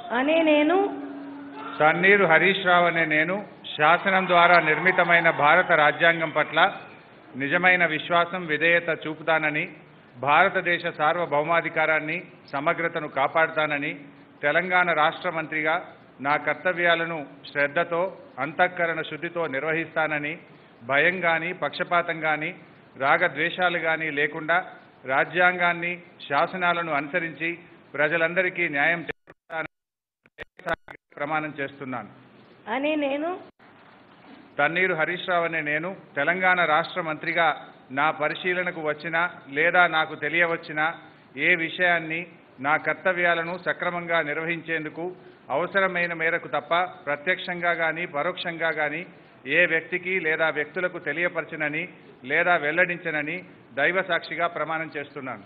అనే నేను తన్నీరు హరీష్ రావు అనే నేను శాసనం ద్వారా నిర్మితమైన భారత రాజ్యాంగం పట్ల నిజమైన విశ్వాసం విధేయత చూపుతానని భారతదేశ సార్వభౌమాధికారాన్ని సమగ్రతను కాపాడుతానని తెలంగాణ రాష్ట్ర మంత్రిగా నా కర్తవ్యాలను శ్రద్ధతో అంతఃకరణ శుద్ధితో నిర్వహిస్తానని భయం కానీ పక్షపాతం కానీ రాగద్వేషాలు కానీ లేకుండా రాజ్యాంగాన్ని శాసనాలను అనుసరించి ప్రజలందరికీ న్యాయం చేస్తానని ప్రమాణం చేస్తున్నాను అనే నేను తన్నీరు హరీష్ రావు అనే నేను తెలంగాణ రాష్ట్ర మంత్రిగా నా పరిశీలనకు వచ్చిన లేదా నాకు తెలియవచ్చిన ఏ విషయాన్ని నా కర్తవ్యాలను సక్రమంగా నిర్వహించేందుకు అవసరమైన మేరకు తప్ప ప్రత్యక్షంగా కానీ పరోక్షంగా కానీ ఏ వ్యక్తికి లేదా వ్యక్తులకు తెలియపరచనని లేదా వెల్లడించనని దైవ సాక్షిగా ప్రమాణం చేస్తున్నాను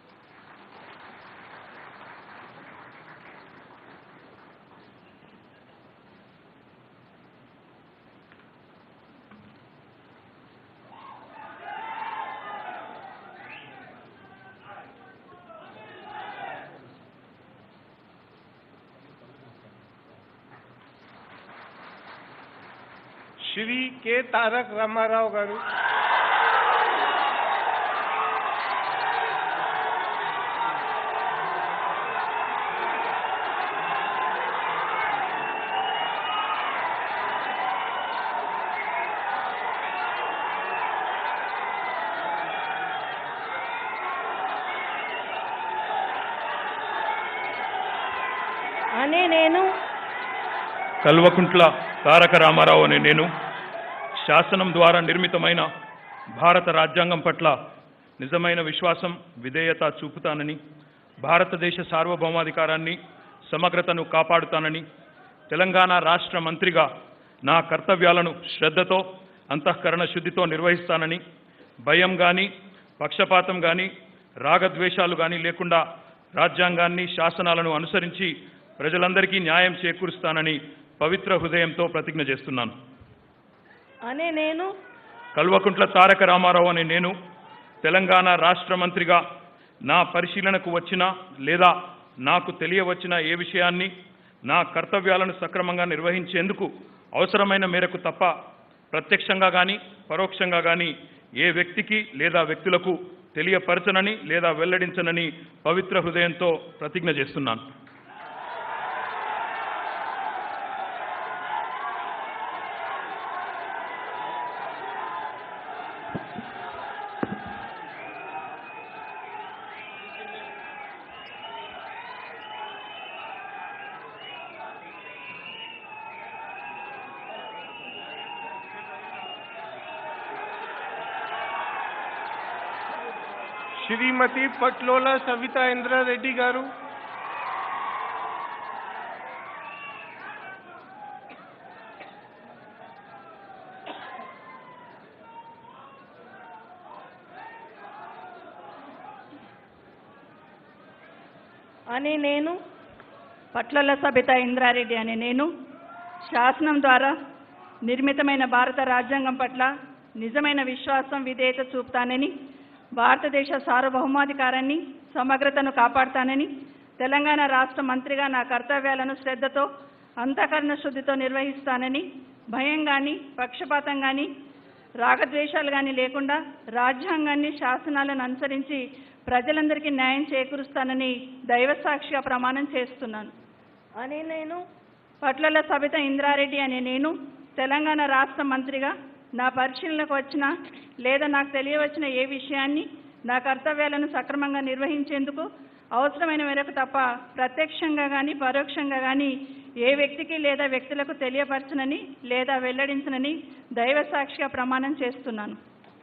శ్రీ కె తారక రామారావు గారు అనే నేను కల్వకుంట్ల తారక రామారావు అనే నేను శాసనం ద్వారా నిర్మితమైన భారత రాజ్యాంగం పట్ల నిజమైన విశ్వాసం విధేయత చూపుతానని భారతదేశ సార్వభౌమాధికారాన్ని సమగ్రతను కాపాడుతానని తెలంగాణ రాష్ట్ర మంత్రిగా నా కర్తవ్యాలను శ్రద్ధతో అంతఃకరణ శుద్ధితో నిర్వహిస్తానని భయం కానీ పక్షపాతం కానీ రాగద్వేషాలు కానీ లేకుండా రాజ్యాంగాన్ని శాసనాలను అనుసరించి ప్రజలందరికీ న్యాయం చేకూరుస్తానని పవిత్ర హృదయంతో ప్రతిజ్ఞ చేస్తున్నాను అనే నేను కల్వకుంట్ల తారక రామారావు అనే నేను తెలంగాణ రాష్ట్ర మంత్రిగా నా పరిశీలనకు వచ్చిన లేదా నాకు తెలియవచ్చిన ఏ విషయాన్ని నా కర్తవ్యాలను సక్రమంగా నిర్వహించేందుకు అవసరమైన మేరకు తప్ప ప్రత్యక్షంగా కానీ పరోక్షంగా కానీ ఏ వ్యక్తికి లేదా వ్యక్తులకు తెలియపరచనని లేదా వెల్లడించనని పవిత్ర హృదయంతో ప్రతిజ్ఞ చేస్తున్నాను శ్రీమతి పట్లోల సవితా ఇంద్రారెడ్డి గారు అనే నేను పట్లల సబిత ఇంద్రారెడ్డి అనే నేను శాసనం ద్వారా నిర్మితమైన భారత రాజ్యాంగం పట్ల నిజమైన విశ్వాసం విధేయత చూపుతానని భారతదేశ సార్వభౌమాధికారాన్ని సమగ్రతను కాపాడుతానని తెలంగాణ రాష్ట్ర మంత్రిగా నా కర్తవ్యాలను శ్రద్ధతో అంతఃకరణ శుద్ధితో నిర్వహిస్తానని భయం కానీ పక్షపాతం కానీ రాగద్వేషాలు కానీ లేకుండా రాజ్యాంగాన్ని శాసనాలను అనుసరించి ప్రజలందరికీ న్యాయం చేకూరుస్తానని దైవసాక్షిగా ప్రమాణం చేస్తున్నాను అనే నేను పట్లల సబిత ఇంద్రారెడ్డి అనే నేను తెలంగాణ రాష్ట్ర మంత్రిగా నా పరిశీలనకు వచ్చిన లేదా నాకు తెలియవచ్చిన ఏ విషయాన్ని నా కర్తవ్యాలను సక్రమంగా నిర్వహించేందుకు అవసరమైన మేరకు తప్ప ప్రత్యక్షంగా కానీ పరోక్షంగా కానీ ఏ వ్యక్తికి లేదా వ్యక్తులకు తెలియపరచనని లేదా వెల్లడించనని దైవ సాక్షిగా ప్రమాణం చేస్తున్నాను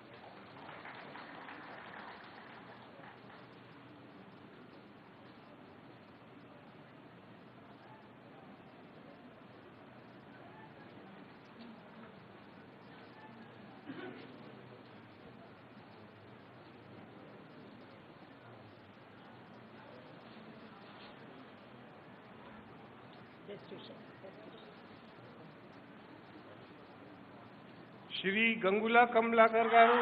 శ్రీ గంగుల కమలాకర్ గారు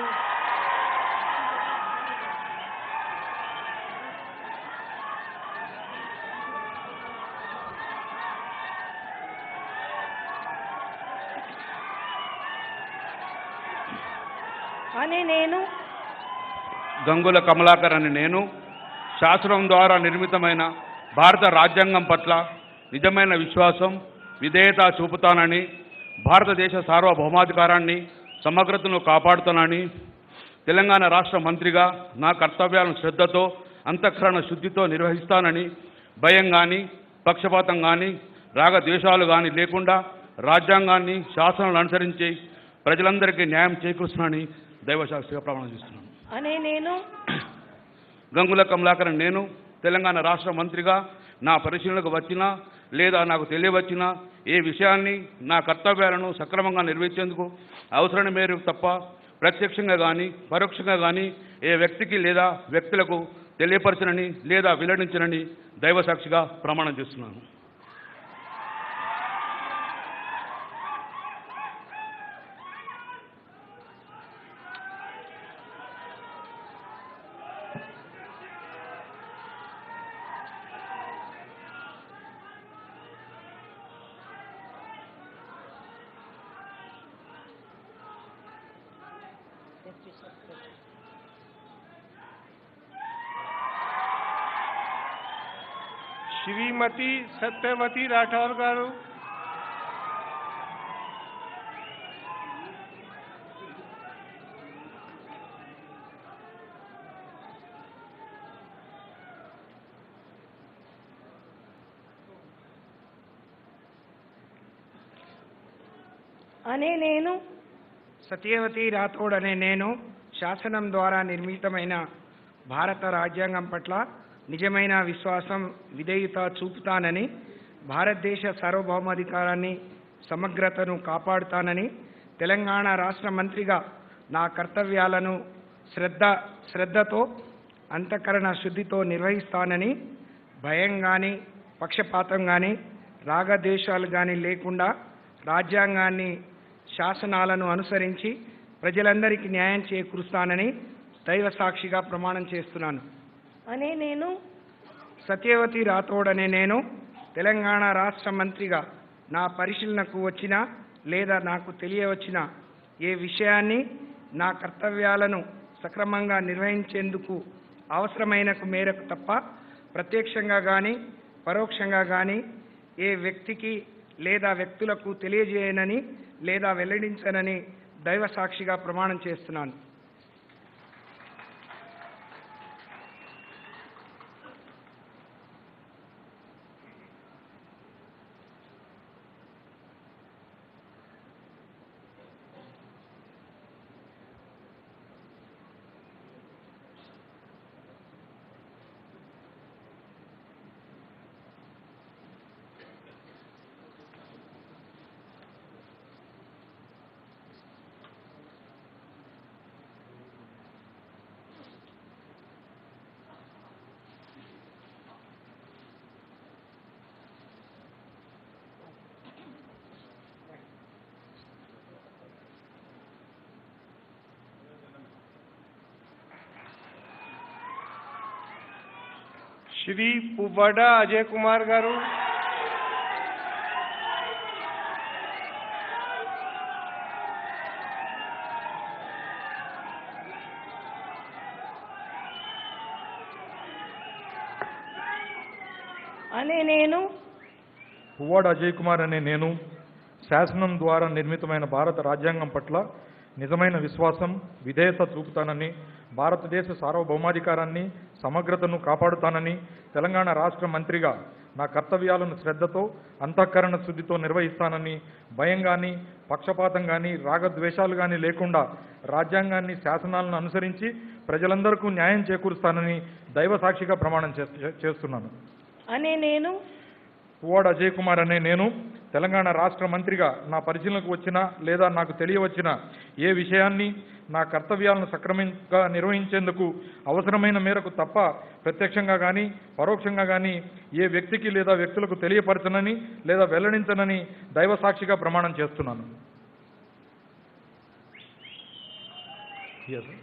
అనే నేను గంగుల కమలాకర్ అని నేను శాసనం ద్వారా నిర్మితమైన భారత రాజ్యాంగం పట్ల నిజమైన విశ్వాసం విధేయత చూపుతానని భారతదేశ సార్వభౌమాధికారాన్ని సమగ్రతను కాపాడుతానని తెలంగాణ రాష్ట్ర మంత్రిగా నా కర్తవ్యాలను శ్రద్ధతో అంతఃకరణ శుద్ధితో నిర్వహిస్తానని భయం కానీ పక్షపాతం కానీ రాగద్వేషాలు కానీ లేకుండా రాజ్యాంగాన్ని శాసనాలను అనుసరించి ప్రజలందరికీ న్యాయం చేకూరుస్తున్నానని దైవశాస్త్రిగా ప్రమాణం చేస్తున్నాను అనే నేను గంగుల కమలాకర్ నేను తెలంగాణ రాష్ట్ర మంత్రిగా నా పరిశీలనకు వచ్చినా లేదా నాకు తెలియవచ్చినా ఏ విషయాన్ని నా కర్తవ్యాలను సక్రమంగా నిర్వహించేందుకు అవసరమైన మేరకు తప్ప ప్రత్యక్షంగా కానీ పరోక్షంగా కానీ ఏ వ్యక్తికి లేదా వ్యక్తులకు తెలియపరచనని లేదా వెల్లడించనని దైవసాక్షిగా ప్రమాణం చేస్తున్నాను శ్రీమతి సత్యవతి రాఠౌర్ గారు అనే నేను సత్యవతి రాథోడ్ అనే నేను శాసనం ద్వారా నిర్మితమైన భారత రాజ్యాంగం పట్ల నిజమైన విశ్వాసం విధేయత చూపుతానని భారతదేశ సార్వభౌమాధికారాన్ని సమగ్రతను కాపాడుతానని తెలంగాణ రాష్ట్ర మంత్రిగా నా కర్తవ్యాలను శ్రద్ధ శ్రద్ధతో అంతఃకరణ శుద్ధితో నిర్వహిస్తానని భయం కానీ పక్షపాతం కానీ రాగద్వేషాలు కానీ లేకుండా రాజ్యాంగాన్ని శాసనాలను అనుసరించి ప్రజలందరికీ న్యాయం చేకూరుస్తానని దైవ సాక్షిగా ప్రమాణం చేస్తున్నాను అనే నేను సత్యవతి రాథోడ్ అనే నేను తెలంగాణ రాష్ట్ర మంత్రిగా నా పరిశీలనకు వచ్చిన లేదా నాకు తెలియవచ్చిన ఏ విషయాన్ని నా కర్తవ్యాలను సక్రమంగా నిర్వహించేందుకు అవసరమైన మేరకు తప్ప ప్రత్యక్షంగా కానీ పరోక్షంగా కానీ ఏ వ్యక్తికి లేదా వ్యక్తులకు తెలియజేయనని లేదా వెల్లడించనని దైవ సాక్షిగా ప్రమాణం చేస్తున్నాను శ్రీ పువ్వడ అజయ్ కుమార్ గారు అనే నేను పువ్వాడ అజయ్ కుమార్ అనే నేను శాసనం ద్వారా నిర్మితమైన భారత రాజ్యాంగం పట్ల నిజమైన విశ్వాసం విధేయత చూపుతానని భారతదేశ సార్వభౌమాధికారాన్ని సమగ్రతను కాపాడుతానని తెలంగాణ రాష్ట్ర మంత్రిగా నా కర్తవ్యాలను శ్రద్ధతో అంతఃకరణ శుద్ధితో నిర్వహిస్తానని భయం కానీ పక్షపాతం కానీ రాగద్వేషాలు కానీ లేకుండా రాజ్యాంగాన్ని శాసనాలను అనుసరించి ప్రజలందరికీ న్యాయం చేకూరుస్తానని దైవ సాక్షిగా ప్రమాణం చేస్తు- చేస్తున్నాను అనే నేను పువ్వాడ అజయ్ కుమార్ అనే నేను తెలంగాణ రాష్ట్ర మంత్రిగా నా పరిశీలనకు వచ్చిన లేదా నాకు తెలియవచ్చిన ఏ విషయాన్ని నా కర్తవ్యాలను సక్రమంగా నిర్వహించేందుకు అవసరమైన మేరకు తప్ప ప్రత్యక్షంగా కానీ పరోక్షంగా కానీ ఏ వ్యక్తికి లేదా వ్యక్తులకు తెలియపరచనని లేదా వెల్లడించనని దైవ సాక్షిగా ప్రమాణం చేస్తున్నాను Yes, sir.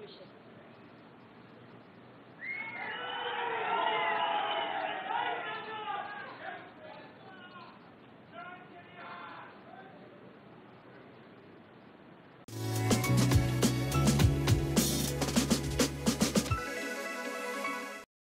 కాన్స్టిట్యూషన్